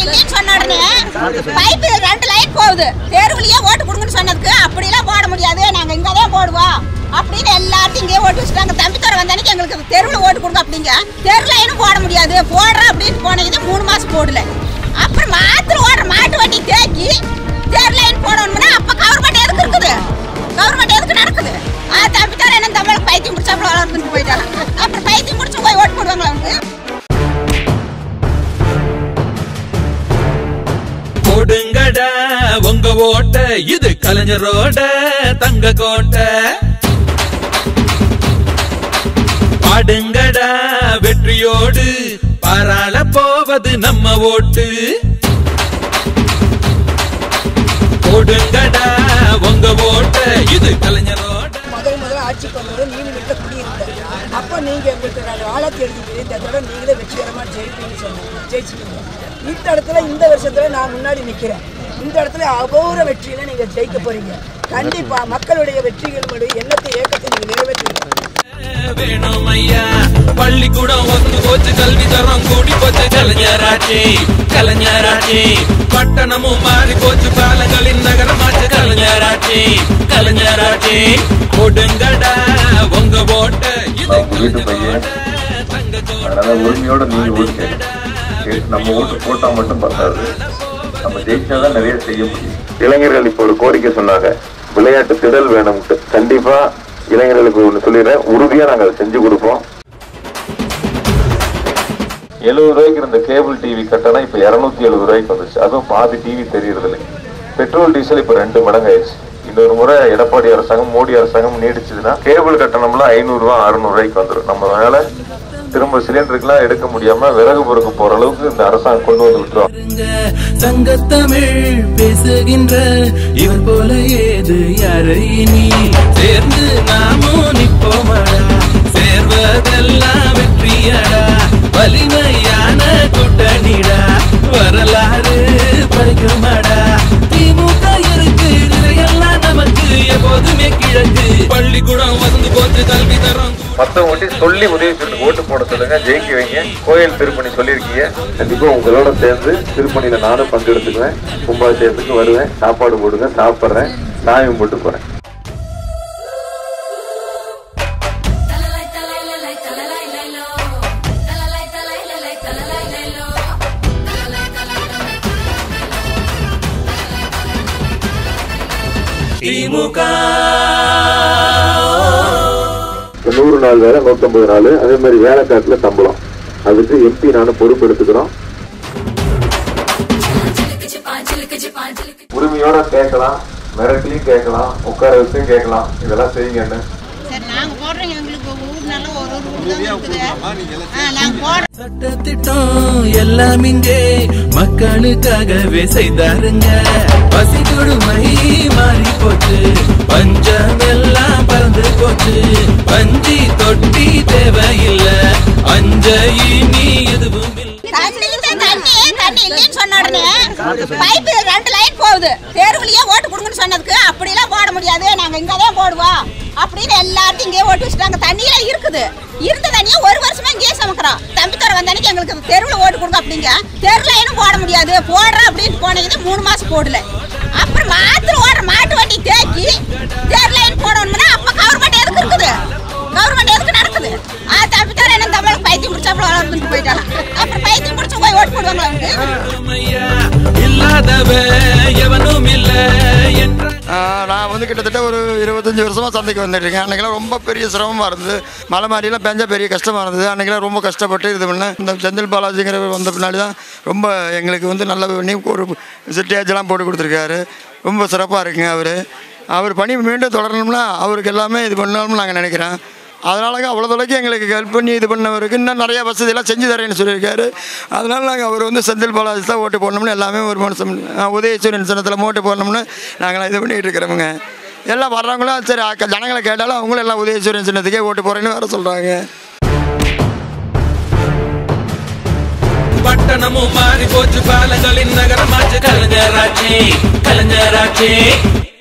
இல்லைன்னு சொன்ன உடனே பைப்பு ரெண்டு லைன் போகுது தெருவுலயே ஓட்டு கொடுங்கன்னு சொன்னதுக்கு அப்படிலாம் போட முடியாது நாங்க இங்க தான் போடுவோம் அப்படின்னு எல்லாத்தையும் இங்கே ஓட்டு வச்சுட்டாங்க தம்பி தர வந்தானிக்கு எங்களுக்கு தெருவில் ஓட்டு கொடுங்க அப்படிங்க தெரு லைனும் போட முடியாது போடுறேன் அப்படின்னு போன இது மூணு மாசம் போடல அப்புறம் மாத்திர ஓடுற மாட்டு வண்டி தேக்கி தெரு லைன் போடணும்னா அப்ப கவர்மெண்ட் எதுக்கு இருக்குது கவர்மெண்ட் எதுக்கு நடக்குது ஆ தம்பி தர என்ன தமிழுக்கு பைத்தியம் பிடிச்சாப்புல வளர்ந்துட்டு போயிட்டாங்க அப்புறம் பைத்தியம் பிடிச்சி போய் ஓட்டு போடுவாங்களா அவங்க போடுங்கடா உங்க ஓட்ட இது கலைஞரோட தங்க கோட்டை பாடுங்கடா வெற்றியோடு பாராள போவது நம்ம ஓட்டு போடுங்கடா உங்க ஓட்ட இது கலைஞரோட முதல் முதல்ல ஆட்சிக்கு வந்தவரை நீங்க வீட்டில் குடியிருந்தார் அப்போ நீங்க எங்களுக்கு நாலு ஆளாத்தி எழுதி இந்த தடவை நீங்களே வெற்றிகரமாக ஜெயிப்பீங்கன்னு சொன்னீங்க ஜெயிச்சிட்டீங்க இந்த இடத்துல இந்த வருஷத்துல நான் முன்னாடி நிற்கிறேன் இந்த இடத்துல அபூர்வ வெற்றியில நீங்க ஜெயிக்க போறீங்க கண்டிப்பா மக்களுடைய வெற்றிகளுடைய எண்ணத்தை ஏக்கத்தை நீங்க நிறைவேற்றுவீங்க வேணும் ஐயா பள்ளிக்கூடம் ஒத்து போச்சு கல்வி தரம் கூடி போச்சு கலைஞராட்சி கலைஞராட்சி பட்டணமும் மாறி போச்சு பாலங்களின் நகரமாச்சு கலைஞராட்சி கலைஞராட்சி கொடுங்கடா உங்க ஓட்ட இது உங்க வீட்டு பையன். கலைஞரோட தங்க கோட்டை. அதனால உரிமையோட நீங்க ஓட்டு கேட்கணும் கேட்டு நம்ம ஓட்டு போட்டா மட்டும் பத்தாது நம்ம ஜெயிச்சாதான் நிறைய செய்ய முடியும் இளைஞர்கள் இப்போ ஒரு கோரிக்கை சொன்னாங்க விளையாட்டு திடல் வேணும்ட்டு கண்டிப்பா இளைஞர்களுக்கு ஒன்று சொல்லிடுறேன் உறுதியா நாங்க அதை செஞ்சு கொடுப்போம் எழுபது ரூபாய்க்கு இருந்த கேபிள் டிவி கட்டணம் இப்ப இருநூத்தி எழுபது ரூபாய்க்கு வந்துச்சு அதுவும் பாதி டிவி தெரியறது இல்லை பெட்ரோல் டீசல் இப்ப ரெண்டு மடங்கு ஆயிடுச்சு இன்னொரு முறை எடப்பாடி அரசாங்கம் மோடி அரசாங்கம் நீடிச்சதுன்னா கேபிள் கட்டணம்லாம் ஐநூறு ரூபாய் அறுநூறு ரூபாய்க்கு வந்துடும் நம்ம அதனால திரும்ப சிலிண்டருக்குலாம் எடுக்க முடியாம விறகு பொறுக்க போற அளவுக்கு இந்த அரசாங்கம் கொண்டு வந்து விட்டுரும் சங்கத்தமிழ் பேசுகின்ற இவர் போல ஏது யாரு இனி சேர்ந்து நாமும் நிப்போமடா சேர்வதெல்லாம் வெற்றியடா வலிமையான கூட்டணிடா வரலாறு படிக்குமாடா திமுக இருக்கு எல்லாம் நமக்கு எப்போதுமே கிழக்கு பள்ளிக்கூடம் வந்து போச்சு கல்வி தரம் மத்தவங்க சொல்லி உதவி சொல்லி ஓட்டு போட சொல்லுங்க ஜெயிக்க வைங்க கோயில் திருப்பணி சொல்லியிருக்கீங்க கண்டிப்பா உங்களோட சேர்ந்து திருப்பணியில நானும் பங்கெடுத்துக்குவேன் கும்பாபிஷேகத்துக்கு வருவேன் சாப்பாடு போடுங்க சாப்பிட்றேன் சாயம் போட்டு போறேன் Talalay, talalay, talalay, laylo. Talalay, talalay, talalay, laylo. Talalay, talalay, திமுக நூறு நாள் வேலை நூத்தம்பது நாள் அதே மாதிரி வேலைக்காட்டுல சம்பளம் அதுக்கு எம்பி நானும் பொறுப்பு எடுத்துக்கிறோம் உரிமையோட கேட்கலாம் மிரட்டியும் கேட்கலாம் உட்கார வச்சும் கேட்கலாம் இதெல்லாம் செய்யுங்கன்னு சரி நாங்க போடுறோங்க எங்களுக்கு ஊர் நல்ல ஒரு ஒரு ஊர் தான் இருக்குது ஆ, நாங்க போடுறோம் சட்டத்திட்டம் எல்லாம் இங்கே மக்களுக்காகவே செய்தாருங்க பசி கொடுமை மாறி போச்சு பஞ்சம் எல்லாம் பறந்து போச்சு பஞ்சி தொட்டி தேவையில்லை அஞ்ச இனி எதுவும் இல்லை தண்ணி இல்ல, தண்ணி தண்ணி இல்லைன்னு சொன்ன உடனே பைப்பு ரெண்டு லைன் போகுது தெருவுலயே ஓட்டு கொடுங்கன்னு சொன்னதுக்கு அப்படிலாம் போட முடியாது நாங்க இங்க தான் போடுவோம் அப்படின்னு எல்லாத்தையும் இங்கே ஓட்டு வச்சுட்டாங்க தண்ணியெல்லாம் இருக்குது இருந்த தண்ணியை ஒரு வருஷமா இங்கேயே சமைக்கிறோம் தம்பி தர வந்தானிக்கு எங்களுக்கு தெருவில் ஓட்டு கொடுங்க அப்படிங்க தெரு லைனும் போட முடியாது போடுறேன் அப்படின்னு போன இது மூணு மாசம் போடல அப்புறம் மாத்திர ஓடுற மாட்டு வண்டி தேக்கி தெரு லைன் போடணும்னா அப்ப கவர்மெண்ட் எதுக்கு இருக்குது கவர்மெண்ட் எதுக்கு நடக்குது ஆ தம்பி தர என்ன தமிழுக்கு பைத்தியம் பிடிச்சாப்புல வளர்ந்துட்டு போயிட்டாங்க அப்புறம் பைத்தியம் பிடிச்சி போய் ஓட்டு போடுவாங்களா அவங்க ஐயா, இல்லாதவ எவனும் இல்ல என்ற ஆஹ் நான் வந்து கிட்டத்தட்ட ஒரு இருபத்தஞ்சி வருஷமாக சந்தைக்கு வந்துட்டுருக்கேன் அன்றைக்கெல்லாம் ரொம்ப பெரிய சிரமமாக இருந்தது மழை மாதிரிலாம் பெஞ்சா பெரிய கஷ்டமாக இருந்தது அன்றைக்கெல்லாம் ரொம்ப கஷ்டப்பட்டு இது பண்ணேன் இந்த செந்தில் பாலாஜிங்கிற வந்த பின்னாடி தான் ரொம்ப எங்களுக்கு வந்து நல்ல பண்ணி ஒரு ஸ்டேஜெல்லாம் போட்டு கொடுத்துருக்காரு ரொம்ப சிறப்பாக இருக்குங்க அவர் அவர் பணி மீண்டும் தொடரணும்னா அவருக்கு எல்லாமே இது பண்ணணும்னு நாங்கள் நினைக்கிறேன் அதனால அவ்வளோ தொலைக்கு எங்களுக்கு ஹெல்ப் பண்ணி இது பண்ணவருக்கு இன்னும் நிறைய வசதியெல்லாம் செஞ்சு தரேன்னு சொல்லியிருக்காரு அதனால நாங்கள் அவர் வந்து செந்தில் பாலாஜி தான் ஓட்டு போடணும்னு எல்லாமே ஒரு மனுஷன் உதயசூரியன் சின்னத்தில் ஓட்டு போடணும்னு நாங்கள் இது பண்ணிகிட்டு இருக்கிறோமுங்க எல்லாம் வர்றவங்களும் சரி அக்க- ஜனங்களை கேட்டாலும் அவங்களும் எல்லாம் உதயசூரியன் சின்னத்துக்கே ஓட்டு போகிறேன்னு வேறு சொல்கிறாங்க பட்டணமும் மாறி போச்சு பாலங்களின் நகரமாச்சு கலைஞராட்சி கலைஞராட்சி